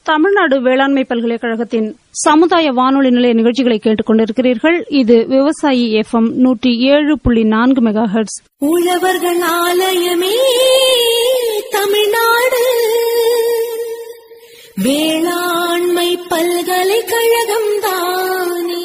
தமிழ்நாடு வேளாண்மை பல்கலைக்கழகத்தின் சமுதாய வானொலி நிலைய நிகழ்ச்சிகளை கேட்டுக் கொண்டிருக்கிறீர்கள் இது விவசாயி எஃப்எம் நூற்றி ஏழு புள்ளி நான்கு மெகா ஹெர்ட்ஸ் உழவர்கள் ஆலயமே தமிழ்நாடு வேளாண்மை பல்கலைக்கழகம் தானே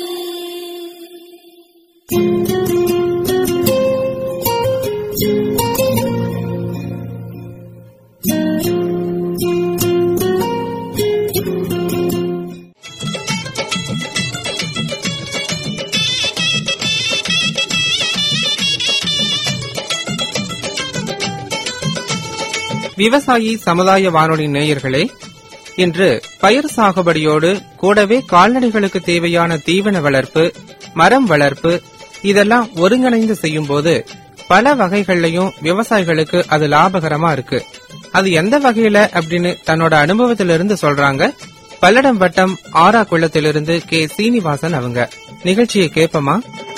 விவசாயி சமுதாய வானொலி நேயர்களே இன்று பயிர் சாகுபடியோடு கூடவே கால்நடைகளுக்கு தேவையான தீவன வளர்ப்பு மரம் வளர்ப்பு இதெல்லாம் ஒருங்கிணைந்து செய்யும்போது பல வகைகள்லயும் விவசாயிகளுக்கு அது லாபகரமா இருக்கு அது எந்த வகையில அப்படின்னு தன்னோட அனுபவத்திலிருந்து சொல்றாங்க பல்லடம் வட்டம் ஆரா குளத்திலிருந்து கே சீனிவாசன் அவங்க நிகழ்ச்சியை கேட்போமா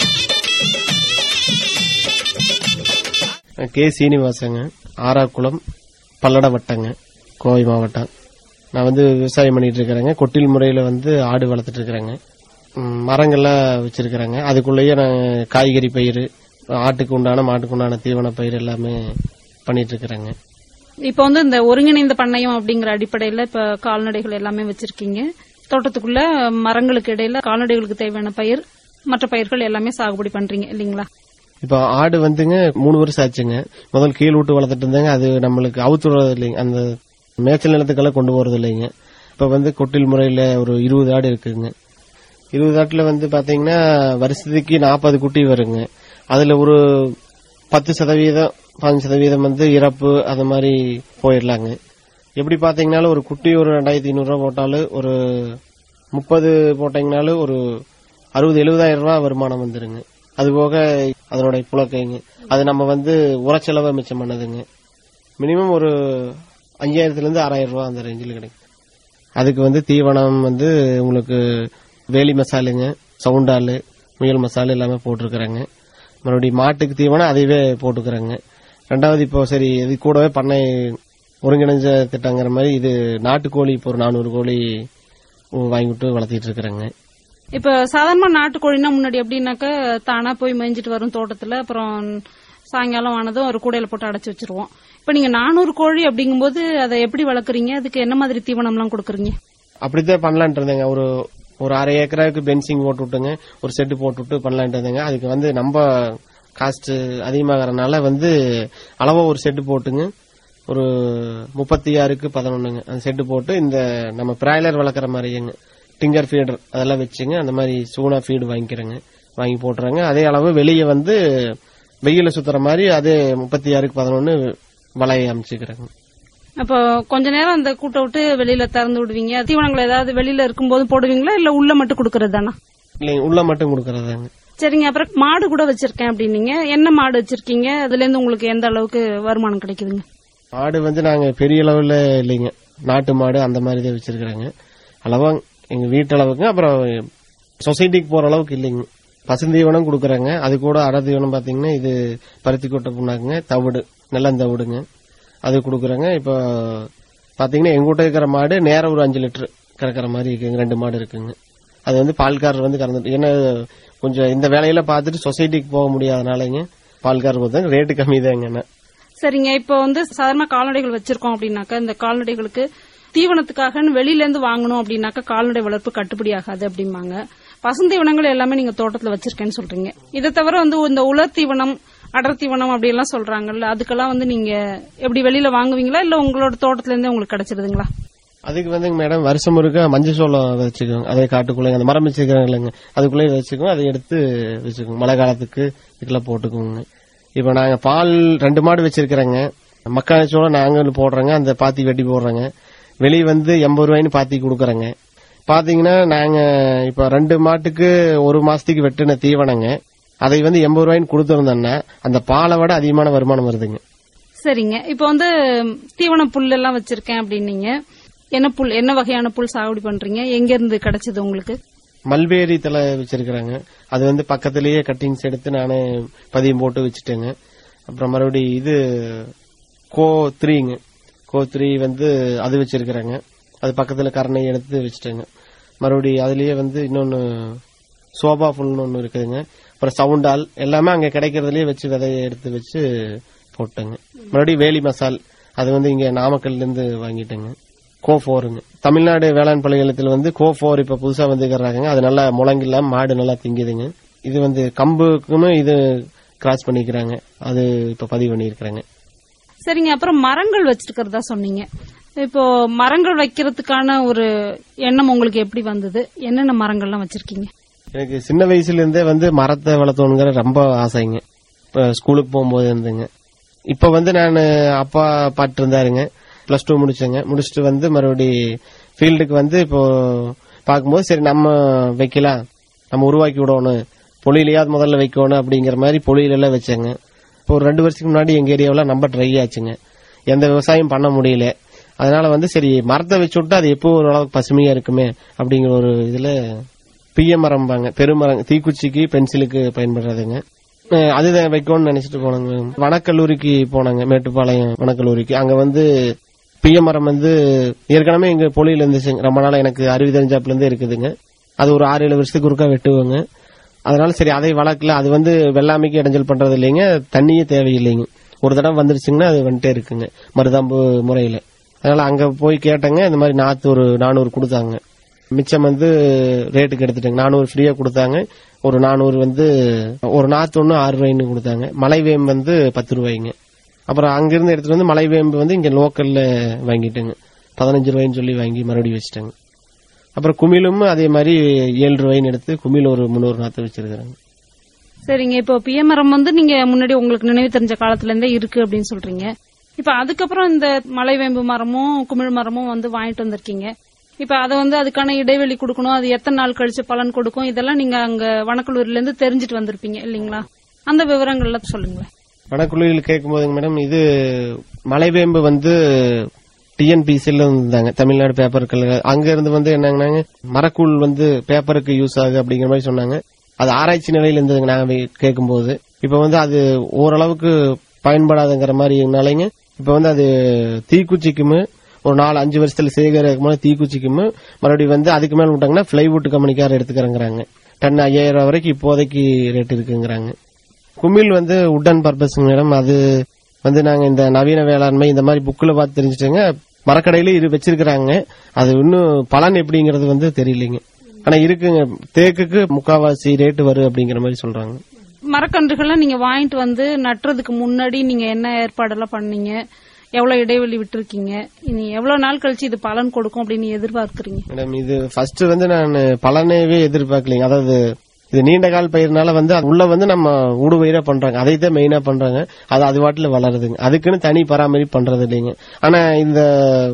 கே சீனிவாசங்க ஆறாக்குளம் பல்லட வட்டங்க கோவை மாவட்டம் நான் வந்து விவசாயம் பண்ணிட்டு இருக்கிறேங்க கொட்டில் முறையில வந்து ஆடு வளர்த்துட்டு இருக்கிறேங்க ம், மரங்கள்லாம் வச்சிருக்கிறேங்க அதுக்குள்ளேயே நான் காய்கறி பயிர் ஆட்டுக்கு உண்டான மாட்டுக்கு உண்டான தீவன பயிர் எல்லாமே பண்ணிட்டு இருக்கிறேங்க இப்போ வந்து இந்த ஒருங்கிணைந்த பண்ணையம் அப்படிங்கிற அடிப்படையில இப்ப கால்நடைகள் எல்லாமே வச்சிருக்கீங்க தோட்டத்துக்குள்ள மரங்களுக்கு இடையில கால்நடைகளுக்கு தேவையான பயிர் மற்ற பயிர்கள் எல்லாமே சாகுபடி பண்றீங்க இல்லீங்களா இப்போ ஆடு வந்துங்க மூணு வருஷம் ஆச்சுங்க முதல் கீழ் விட்டு வளர்த்துட்டு இருந்தாங்க அது நம்மளுக்கு அவுத்து விடுறது இல்லைங்க அந்த மேய்ச்சல் நிலத்துக்கெல்லாம் கொண்டு போறது இல்லைங்க இப்ப வந்து கொட்டில் முறையில ஒரு இருபது ஆடு இருக்குங்க இருபது ஆட்டுல வந்து பாத்தீங்கன்னா வருஷத்துக்கு நாற்பது குட்டி வருங்க அதுல ஒரு பத்து சதவீதம் பதினஞ்சு சதவீதம் வந்து இறப்பு அது மாதிரி போயிடலாங்க எப்படி பாத்தீங்கன்னாலும் ஒரு குட்டி ஒரு ரெண்டாயிரத்தி ஐநூறு ரூபா போட்டாலும் ஒரு முப்பது போட்டீங்கனாலும் ஒரு அறுபது எழுபதாயிரம் ரூபாய் வருமானம் வந்துருங்க அது போக அதனுடைய புழக்கைங்க அது நம்ம வந்து உரச்செலவை மிச்சம் பண்ணதுங்க மினிமம் ஒரு அஞ்சாயிரத்துல இருந்து ஆறாயிரம் ரூபாய் அந்த ரேஞ்சில் கிடைக்கும் அதுக்கு வந்து தீவனம் வந்து உங்களுக்கு வேலி மசாலுங்க சவுண்டாலு முயல் மசாலு எல்லாமே போட்டிருக்கிறேங்க மறுபடியும் மாட்டுக்கு தீவனம் அதையவே போட்டுக்கிறேங்க ரெண்டாவது இப்போ சரி இது கூடவே பண்ணை ஒருங்கிணைஞ்ச திட்டங்கிற மாதிரி இது நாட்டுக்கோழி இப்போ ஒரு நானூறு கோழி வாங்கிட்டு வளர்த்திட்டு இருக்கிறேங்க இப்ப சாதாரணமா நாட்டுக்கோழினா முன்னாடி எப்படின்னாக்க தானா போய் மேய்ஞ்சிட்டு வரும் தோட்டத்துல அப்புறம் சாயங்காலம் ஆனதும் ஒரு கூடையில போட்டு அடைச்சு வச்சிருவோம் இப்ப நீங்க நானூறு கோழி அப்படிங்கும்போது அதை எப்படி வளர்க்குறீங்க அதுக்கு என்ன மாதிரி தீவனம் எல்லாம் கொடுக்குறீங்க அப்படித்தான் பண்ணலான்ட்டு இருந்தேங்க ஒரு ஒரு அரை ஏக்கராவுக்கு பென்சிங் போட்டு விட்டுங்க ஒரு செட்டு போட்டு விட்டு பண்ணலான்ட்டு இருந்தேங்க அதுக்கு வந்து நம்ம காஸ்ட் அதிகமாகறனால வந்து அளவா ஒரு செட்டு போட்டுங்க ஒரு முப்பத்தி ஆறுக்கு பதினொன்னுங்க அந்த செட்டு போட்டு இந்த நம்ம பிராய்லர் வளர்க்குற மாதிரிங்க டிங்கர் ஃபீடர் அதெல்லாம் வச்சுங்க அந்த மாதிரி சூனா ஃபீடு வாங்கிக்கிறேங்க வாங்கி போட்டுறாங்க அதே அளவு வெளியே வந்து வெயில சுத்துற மாதிரி அதே முப்பத்தி ஆறுக்கு பதினொன்னு வலையை அமைச்சுக்கிறேங்க அப்போ கொஞ்ச நேரம் அந்த கூட்டை விட்டு வெளியில திறந்து விடுவீங்க தீவனங்கள் ஏதாவது வெளியில இருக்கும்போது போடுவீங்களா இல்ல உள்ள மட்டும் கொடுக்கறது தானா இல்லைங்க உள்ள மட்டும் கொடுக்கறதாங்க சரிங்க அப்புறம் மாடு கூட வச்சிருக்கேன் அப்படின்னீங்க என்ன மாடு வச்சிருக்கீங்க அதுல இருந்து உங்களுக்கு எந்த அளவுக்கு வருமானம் கிடைக்குதுங்க மாடு வந்து நாங்க பெரிய அளவுல இல்லைங்க நாட்டு மாடு அந்த மாதிரி தான் வச்சிருக்கிறேங்க அளவா எங்க வீட்டு அளவுக்கு அப்புறம் சொசைட்டிக்கு போற அளவுக்கு இல்லைங்க பசுந்தீவனம் கொடுக்கறாங்க அது கூட அடை தீவனம் பாத்தீங்கன்னா இது பருத்தி கொட்டை புண்ணாக்குங்க தவிடு நெல்லந்தவிடுங்க அது கொடுக்கறாங்க இப்போ பாத்தீங்கன்னா எங்கூட்ட இருக்கிற மாடு நேரம் ஒரு அஞ்சு லிட்டர் கறக்கிற மாதிரி இருக்குங்க ரெண்டு மாடு இருக்குங்க அது வந்து பால்காரர் வந்து கறந்துட்டு ஏன்னா கொஞ்சம் இந்த வேலையில பார்த்துட்டு சொசைட்டிக்கு போக முடியாதனாலங்க பால்காரர் வந்து ரேட்டு கம்மி தாங்க சரிங்க இப்போ வந்து சாதாரண கால்நடைகள் வச்சிருக்கோம் அப்படின்னாக்கா இந்த கால்நடைகளுக்கு தீவனத்துக்காக வெளியில இருந்து வாங்கணும் அப்படின்னாக்கா கால்நடை வளர்ப்பு கட்டுப்படி ஆகாது அப்படிம்பாங்க பசுந்தீவனங்கள் எல்லாமே நீங்க தோட்டத்துல வச்சிருக்கேன்னு சொல்றீங்க இதை தவிர வந்து இந்த உலர் தீவனம் அடர் தீவனம் அப்படி எல்லாம் சொல்றாங்கல்ல அதுக்கெல்லாம் வந்து நீங்க எப்படி வெளியில வாங்குவீங்களா இல்ல உங்களோட தோட்டத்துல இருந்தே உங்களுக்கு கிடைச்சிருதுங்களா அதுக்கு வந்துங்க மேடம் வருஷம் முழுக்க மஞ்சள் சோளம் விதைச்சுக்கோங்க அதே காட்டுக்குள்ளே அந்த மரம் வச்சுக்கிறாங்க இல்லைங்க அதுக்குள்ளே விதைச்சுக்கோங்க அதை எடுத்து வச்சுக்கோங்க மழை காலத்துக்கு இதுக்கெல்லாம் போட்டுக்கோங்க இப்போ நாங்க பால் ரெண்டு மாடு வச்சிருக்கிறேங்க மக்கான சோளம் நாங்க போடுறோங்க அந்த பாத்தி வெட்டி போடுறோங்க வெளியே வந்து எண்பது ரூபாய்னு பாத்தி கொடுக்குறேங்க பாத்தீங்கன்னா நாங்க இப்ப ரெண்டு மாட்டுக்கு ஒரு மாசத்துக்கு வெட்டின தீவனங்க அதை வந்து எண்பது ரூபாய்னு கொடுத்துருந்தோம்னா அந்த பாலை விட அதிகமான வருமானம் வருதுங்க சரிங்க இப்போ வந்து தீவன புல் எல்லாம் வச்சிருக்கேன் அப்படின்னீங்க என்ன புல் என்ன வகையான புல் சாகுபடி பண்றீங்க எங்க இருந்து கிடைச்சது உங்களுக்கு மல்பேரி தலை வச்சிருக்கிறாங்க அது வந்து பக்கத்திலேயே கட்டிங்ஸ் எடுத்து நானே பதியம் போட்டு வச்சுட்டேங்க அப்புறம் மறுபடியும் இது கோ த்ரீங்க கோ த்ரீ வந்து அது வச்சிருக்கிறாங்க அது பக்கத்துல கரணை எடுத்து வச்சுட்டேங்க மறுபடியும் அதுலயே வந்து இன்னொன்னு சோபா ஃபுல்னு ஒன்னு இருக்குதுங்க அப்புறம் சவுண்டால் எல்லாமே அங்க கிடைக்கிறதுலயே வச்சு விதைய எடுத்து வச்சு போட்டேங்க மறுபடியும் வேலி மசால் அது வந்து இங்க நாமக்கல்ல இருந்து வாங்கிட்டேங்க கோ ஃபோருங்க தமிழ்நாடு வேளாண் பல்கலைக்கழகத்தில் வந்து கோ ஃபோர் இப்ப புதுசா வந்துக்கிறாங்க அது நல்லா முழங்கில்ல மாடு நல்லா திங்குதுங்க இது வந்து கம்புக்குமே இது கிராஸ் பண்ணிக்கிறாங்க அது இப்ப பதிவு பண்ணியிருக்கிறாங்க சரிங்க அப்புறம் மரங்கள் வச்சிருக்கிறதா சொன்னீங்க இப்போ மரங்கள் வைக்கிறதுக்கான ஒரு எண்ணம் உங்களுக்கு எப்படி வந்தது என்னென்ன மரங்கள்லாம் வச்சிருக்கீங்க எனக்கு சின்ன வயசுல இருந்தே வந்து மரத்தை வளர்த்தணுங்கிற ரொம்ப ஆசைங்க இப்ப ஸ்கூலுக்கு போகும்போது இருந்துங்க இப்ப வந்து நான் அப்பா பாட்டு இருந்தாருங்க பிளஸ் டூ முடிச்சேங்க முடிச்சுட்டு வந்து மறுபடி ஃபீல்டுக்கு வந்து இப்போ பார்க்கும்போது சரி நம்ம வைக்கலாம் நம்ம உருவாக்கி விடணும் பொழியிலையாவது முதல்ல வைக்கணும் அப்படிங்கிற மாதிரி பொழியில எல்லாம் வச்சேங்க இப்போ ஒரு ரெண்டு வருஷத்துக்கு முன்னாடி எங்க ஏரியாவில் ரொம்ப ட்ரை ஆச்சுங்க எந்த விவசாயம் பண்ண முடியல அதனால வந்து சரி மரத்தை வச்சு விட்டா அது எப்போ ஓரளவுக்கு பசுமையா இருக்குமே அப்படிங்கிற ஒரு இதுல பிய மரம்பாங்க பெருமரம் தீக்குச்சிக்கு பென்சிலுக்கு பயன்படுறதுங்க அஹ் அதுதான் வைக்கணும்னு நினைச்சிட்டு போனாங்க வனக்கல்லூரிக்கு போனாங்க மேட்டுப்பாளையம் வனக்கல்லூரிக்கு அங்க வந்து பிய மரம் வந்து ஏற்கனவே எங்க பொழியில இருந்துச்சுங்க ரொம்ப நாள் எனக்கு அறிவு தெரிஞ்சாப்புல இருந்தே இருக்குதுங்க அது ஒரு ஆறு ஏழு வருஷத்துக்கு ஒருக்கா வெட்டுவாங்க அதனால சரி அதை வளர்க்கல அது வந்து வெள்ளாமைக்கு இடைஞ்சல் பண்றது இல்லைங்க தண்ணியே தேவையில்லைங்க ஒரு தடவை வந்துருச்சுங்கன்னா அது வந்துட்டே இருக்குங்க மருதாம்பு முறையில அதனால அங்க போய் கேட்டேங்க இந்த மாதிரி நாத்து ஒரு நானூறு கொடுத்தாங்க மிச்சம் வந்து ரேட்டுக்கு எடுத்துட்டாங்க நானூறு ஃப்ரீயா கொடுத்தாங்க ஒரு நானூறு வந்து ஒரு நாத்து ஒன்று ஆறு ரூபாய்னு கொடுத்தாங்க மலைவேம்பு வந்து பத்து ரூபாய்ங்க அப்புறம் அங்கிருந்து எடுத்துட்டு வந்து மலைவேம்பு வந்து இங்க லோக்கல்ல வாங்கிட்டேங்க பதினஞ்சு ரூபாய்ன்னு சொல்லி வாங்கி மறுபடியும் வச்சுட்டாங்க அப்புறம் குமிழும் அதே மாதிரி ஏழு ரூபாய்ன்னு எடுத்து குமிழ் ஒரு முந்நூறு நாத்து வச்சிருக்காங்க சரிங்க இப்போ பிய மரம் வந்து நீங்க முன்னாடி உங்களுக்கு நினைவு தெரிஞ்ச காலத்துல இருந்தே இருக்கு அப்படின்னு சொல்றீங்க இப்ப அதுக்கப்புறம் இந்த மலைவேம்பு மரமும் குமிழ் மரமும் வந்து வாங்கிட்டு வந்திருக்கீங்க இப்ப அதை வந்து அதுக்கான இடைவெளி கொடுக்கணும் அது எத்தனை நாள் கழிச்சு பலன் கொடுக்கும் இதெல்லாம் நீங்க அங்க வனக்கல்லூரில இருந்து தெரிஞ்சுட்டு வந்திருப்பீங்க இல்லீங்களா அந்த விவரங்கள்லாம் சொல்லுங்களேன் வனக்குழுவில் கேட்கும் போதுங்க மேடம் இது மலைவேம்பு வந்து டிஎன்பிசில இருந்தாங்க தமிழ்நாடு பேப்பர்கள் அங்க இருந்து வந்து என்னங்கன்னாங்க மரக்கூழ் வந்து பேப்பருக்கு யூஸ் ஆகுது அப்படிங்கிற மாதிரி சொன்னாங்க அது ஆராய்ச்சி நிலையில இருந்ததுங்க நாங்க கேட்கும்போது இப்ப வந்து அது ஓரளவுக்கு பயன்படாதுங்கிற மாதிரினாலைங்க இப்ப வந்து அது தீக்குச்சிக்குமே ஒரு நாலு அஞ்சு வருஷத்துல சேகரிக்கும் தீக்குச்சிக்கும் மறுபடியும் வந்து அதுக்கு மேல விட்டாங்கன்னா பிளைவுட் கம்பெனிக்கார எடுத்துக்கிறேங்கிறாங்க டன் ஐயாயிரம் ரூபாய் வரைக்கும் இப்போதைக்கு ரேட் இருக்குங்கிறாங்க குமிழ் வந்து உட்டன் பர்பஸ் மேடம் அது வந்து நாங்க இந்த நவீன வேளாண்மை இந்த மாதிரி புக்ல பார்த்து தெரிஞ்சுட்டோங்க மரக்கடையில இது வச்சிருக்கிறாங்க அது இன்னும் பலன் எப்படிங்கறது வந்து தெரியலைங்க ஆனா இருக்குங்க தேக்குக்கு முக்காவாசி ரேட்டு வரும் அப்படிங்கிற மாதிரி சொல்றாங்க மரக்கன்றுகள்லாம் நீங்க வாங்கிட்டு வந்து நட்டுறதுக்கு முன்னாடி நீங்க என்ன ஏற்பாடெல்லாம் பண்ணீங்க எவ்வளவு இடைவெளி விட்டுருக்கீங்க இனி எவ்வளவு நாள் கழிச்சு இது பலன் கொடுக்கும் அப்படின்னு எதிர்பார்க்கறீங்க மேடம் இது ஃபர்ஸ்ட் வந்து நான் பலனவே எதிர்பார்க்கலைங்க அதாவது இது நீண்ட கால் பயிர்னால வந்து அது உள்ள வந்து நம்ம ஊடுபயிரா பண்றாங்க அதை தான் மெயினா பண்றாங்க அது அது வாட்டுல வளருதுங்க அதுக்குன்னு தனி பராமரிப்பு பண்றது இல்லைங்க ஆனா இந்த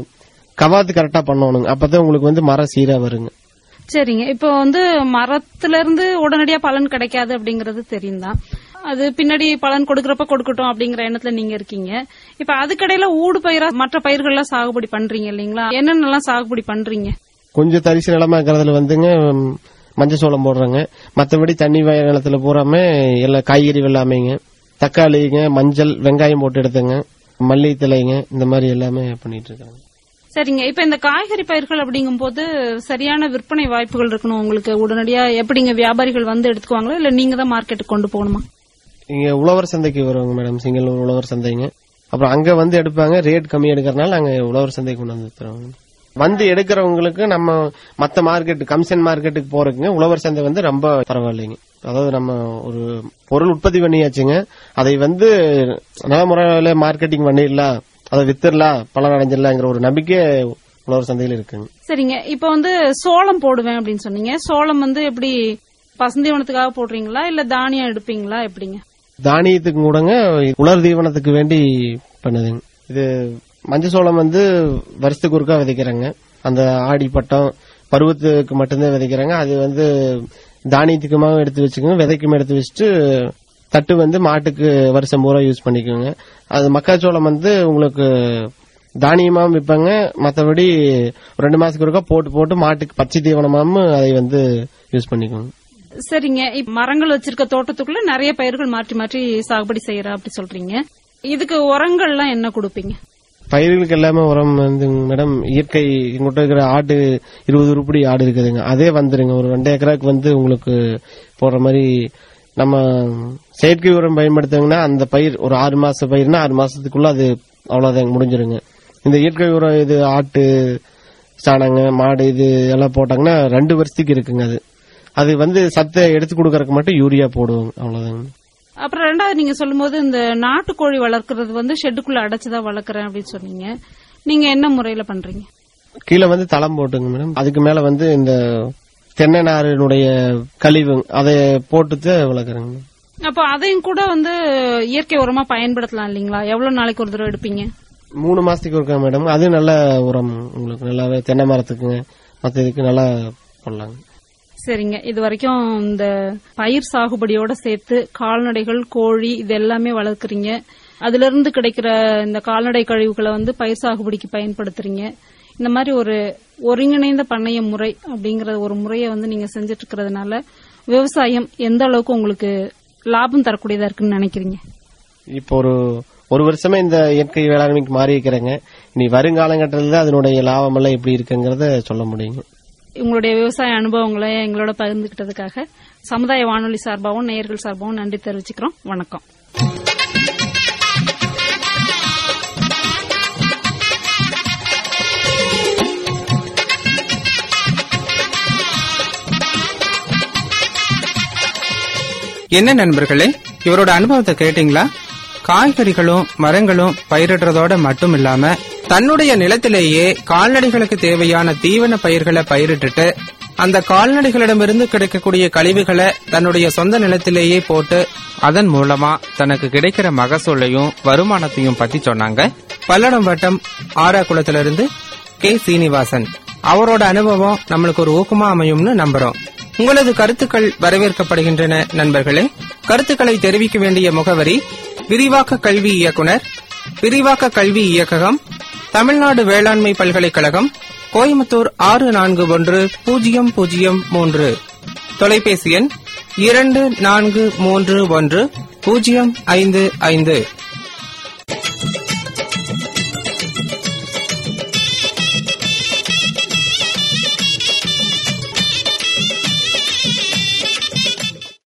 கவாத்து கரெக்டா பண்ணணுங்க அப்பதான் உங்களுக்கு வந்து மரம் சீரா வருங்க சரிங்க இப்போ வந்து மரத்துல இருந்து உடனடியா பலன் கிடைக்காது அப்படிங்கறது தெரியும் தான் அது பின்னாடி பலன் கொடுக்கறப்ப கொடுக்கட்டும் அப்படிங்கிற எண்ணத்துல நீங்க இருக்கீங்க இப்ப அதுக்கடையில ஊடு பயிரா மற்ற பயிர்கள்லாம் சாகுபடி பண்றீங்க இல்லீங்களா என்னென்னலாம் சாகுபடி பண்றீங்க கொஞ்சம் தரிசு நிலமா இருக்கிறதுல வந்துங்க ம், மஞ்சள் சோளம் போடுறாங்க மத்தபடி தண்ணி வயல் நிலத்துல பூராமே எல்லா காய்கறி வெள்ளாமைங்க தக்காளிங்க மஞ்சள் வெங்காயம் போட்டு எடுத்துங்க மல்லி தலைங்க இந்த மாதிரி எல்லாமே பண்ணிட்டு இருக்காங்க சரிங்க இப்ப இந்த காய்கறி பயிர்கள் அப்படிங்கும்போது சரியான விற்பனை வாய்ப்புகள் இருக்கணும் உங்களுக்கு உடனடியா எப்படிங்க வியாபாரிகள் வந்து எடுத்துக்குவாங்களா இல்ல நீங்க தான் மார்க்கெட்டுக்கு கொண்டு போகணுமா இங்க உழவர் சந்தைக்கு வருவாங்க மேடம் சிங்கிள் உழவர் சந்தைங்க அப்புறம் அங்க வந்து எடுப்பாங்க ரேட் கம்மி எடுக்கறனால அங்க உழவர் சந்தைக்கு கொண்டு வந்து தருவாங்க வந்து எடுக்கிறவங்களுக்கு நம்ம மத்த மார்க்கெட் கமிஷன் மார்க்கெட்டுக்கு போறதுக்குங்க உழவர் சந்தை வந்து ரொம்ப பரவாயில்லைங்க அதாவது நம்ம ஒரு பொருள் உற்பத்தி பண்ணியாச்சுங்க அதை வந்து நல்ல முறையில மார்க்கெட்டிங் பண்ணிடலாம் அதை வித்துடலாம் பலன் அடைஞ்சிடலாங்கிற ஒரு நம்பிக்கை உழவர் சந்தையில் இருக்குங்க சரிங்க இப்ப வந்து சோளம் போடுவேன் அப்படின்னு சொன்னீங்க சோளம் வந்து எப்படி பசந்தீவனத்துக்காக போடுறீங்களா இல்ல தானியம் எடுப்பீங்களா எப்படிங்க தானியத்துக்கு கூடங்க உலர் தீவனத்துக்கு வேண்டி பண்ணுதுங்க இது மஞ்சள் சோளம் வந்து வருஷத்துக்கு ஒருக்கா விதைக்கிறாங்க அந்த ஆடி பட்டம் பருவத்துக்கு மட்டும்தான் விதைக்கிறாங்க அது வந்து தானியத்துக்குமாக எடுத்து வச்சுக்கோங்க விதைக்கும் எடுத்து வச்சுட்டு தட்டு வந்து மாட்டுக்கு வருஷம் பூரா யூஸ் பண்ணிக்கோங்க அது மக்காச்சோளம் வந்து உங்களுக்கு தானியமாவும் விற்பாங்க மற்றபடி ரெண்டு மாசத்துக்கு ஒருக்கா போட்டு போட்டு மாட்டுக்கு பச்சை தீவனமாவும் அதை வந்து யூஸ் பண்ணிக்கோங்க சரிங்க இப்ப மரங்கள் வச்சிருக்க தோட்டத்துக்குள்ள நிறைய பயிர்கள் மாற்றி மாற்றி சாகுபடி செய்யற அப்படி சொல்றீங்க இதுக்கு உரங்கள்லாம் என்ன கொடுப்பீங்க பயிர்களுக்கு எல்லாமே உரம் வந்து மேடம் இயற்கை எங்கிட்ட இருக்கிற ஆடு இருபது உருப்படி ஆடு இருக்குதுங்க அதே வந்துருங்க ஒரு ரெண்டு ஏக்கராக்கு வந்து உங்களுக்கு போடுற மாதிரி நம்ம செயற்கை உரம் பயன்படுத்துங்கன்னா அந்த பயிர் ஒரு ஆறு மாச பயிர்னா ஆறு மாசத்துக்குள்ள அது அவ்வளவுதான் முடிஞ்சிருங்க இந்த இயற்கை உரம் இது ஆட்டு சாணங்க மாடு இது எல்லாம் போட்டாங்கன்னா ரெண்டு வருஷத்துக்கு இருக்குங்க அது அது வந்து சத்தை எடுத்து கொடுக்கறதுக்கு மட்டும் யூரியா போடுவோம் அவ்வளவுதாங்க அப்புறம் ரெண்டாவது நீங்க சொல்லும்போது இந்த நாட்டுக்கோழி வளர்க்கறது வந்து ஷெட்டுக்குள்ள அடைச்சுதான் வளர்க்குறேன் அப்படின்னு சொன்னீங்க நீங்க என்ன முறையில பண்றீங்க கீழே வந்து தளம் போட்டுங்க மேடம் அதுக்கு மேல வந்து இந்த தென்னை நாரினுடைய கழிவு அதை போட்டுட்டு வளர்க்குறேங்க அப்போ அதையும் கூட வந்து இயற்கை உரமா பயன்படுத்தலாம் இல்லீங்களா எவ்வளவு நாளைக்கு ஒரு தடவை எடுப்பீங்க மூணு மாசத்துக்கு இருக்கா மேடம் அது நல்ல உரம் உங்களுக்கு நல்லாவே தென்னை மரத்துக்குங்க மற்ற இதுக்கு நல்லா போடலாங்க சரிங்க இது வரைக்கும் இந்த பயிர் சாகுபடியோட சேர்த்து கால்நடைகள் கோழி இது எல்லாமே வளர்க்குறீங்க அதுல இருந்து கிடைக்கிற இந்த கால்நடை கழிவுகளை வந்து பயிர் சாகுபடிக்கு பயன்படுத்துறீங்க இந்த மாதிரி ஒரு ஒருங்கிணைந்த பண்ணைய முறை அப்படிங்கிற ஒரு முறையை வந்து நீங்க செஞ்சுட்டு இருக்கிறதுனால விவசாயம் எந்த அளவுக்கு உங்களுக்கு லாபம் தரக்கூடியதா இருக்குன்னு நினைக்கிறீங்க இப்போ ஒரு ஒரு வருஷமே இந்த இயற்கை வேளாண்மைக்கு மாறி இருக்கிறேங்க இனி வருங்காலங்கட்டத்தில் தான் அதனுடைய லாபம் எல்லாம் எப்படி இருக்குங்கிறத சொல்ல முடியுங்க உங்களுடைய விவசாய அனுபவங்களை எங்களோட பகிர்ந்துகிட்டதுக்காக சமுதாய வானொலி சார்பாகவும் நேயர்கள் சார்பாகவும் நன்றி தெரிவிச்சுக்கிறோம் வணக்கம் என்ன நண்பர்களே இவரோட அனுபவத்தை கேட்டீங்களா காய்கறிகளும் மரங்களும் பயிரிடுறதோட மட்டும் இல்லாம தன்னுடைய நிலத்திலேயே கால்நடைகளுக்கு தேவையான தீவன பயிர்களை பயிரிட்டுட்டு அந்த கால்நடைகளிடமிருந்து கிடைக்கக்கூடிய கழிவுகளை தன்னுடைய சொந்த நிலத்திலேயே போட்டு அதன் மூலமா தனக்கு கிடைக்கிற மகசூலையும் வருமானத்தையும் பத்தி சொன்னாங்க பல்லடம் வட்டம் ஆறாக்குளத்திலிருந்து கே சீனிவாசன் அவரோட அனுபவம் நம்மளுக்கு ஒரு ஊக்கமா அமையும்னு நம்புறோம் உங்களது கருத்துக்கள் வரவேற்கப்படுகின்றன நண்பர்களே கருத்துக்களை தெரிவிக்க வேண்டிய முகவரி விரிவாக்க கல்வி இயக்குனர் விரிவாக்க கல்வி இயக்ககம் தமிழ்நாடு வேளாண்மை பல்கலைக்கழகம் கோயம்புத்தூர் ஆறு நான்கு ஒன்று பூஜ்ஜியம் பூஜ்ஜியம் மூன்று தொலைபேசி எண் இரண்டு நான்கு மூன்று ஒன்று பூஜ்ஜியம் ஐந்து ஐந்து